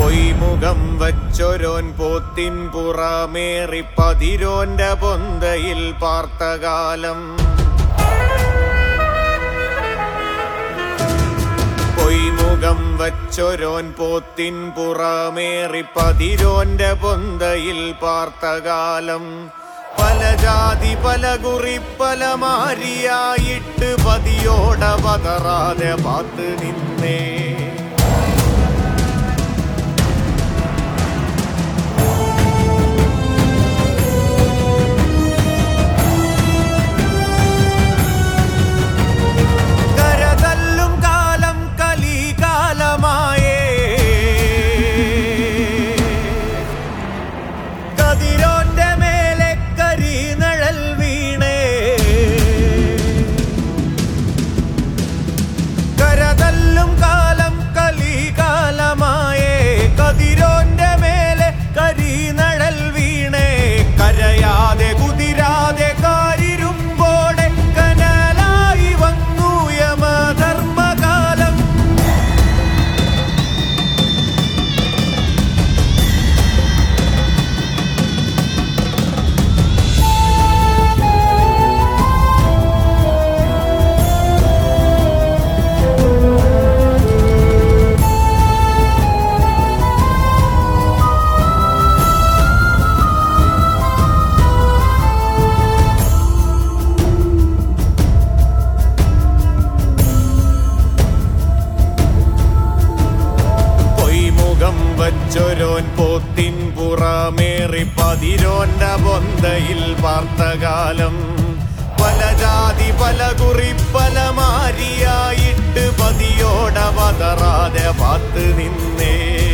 പൊയ്മുഖം വച്ചൊരോൻ പോത്തിൻ പുറമേറി പതിരോന്റെ പൊന്തയിൽ പാർത്തകാലം പൊയ്മുഖം വച്ചൊരോൻ പോത്തിൻ പുറമേറി പതിരോന്റെ പൊന്തയിൽ പാർത്തകാലം പല ജാതി പല കുറി പല മാരിയായിട്ട് പതിയോട പതറാതെ പാത്ത് നിന്നേ കരതല്ലും കാലം കലികാലമായേ കതിരോന്റെ മേലെ കരിനഴൽ വീണേ കരതല്ലും കാലം കലികാലമായേ കതിരോന്റെ മേലെ കരിനഴൽ വീണേ കരയാതെ കുതിരാതെ കാരിരുമ്പോടെ കനലായി വന്നു യമധർമ്മകാലം പൊയ്മുഖം വച്ചൊരോൻ പോത്തിൻ പുറമേറി പതിരോന്റെ പൊന്തയിൽ പാർത്തകാലം പല ജാതി പല കുറി പല മാരിയായിട്ട് പതിയോട പതറാതെ പാത്ത് നിന്നേ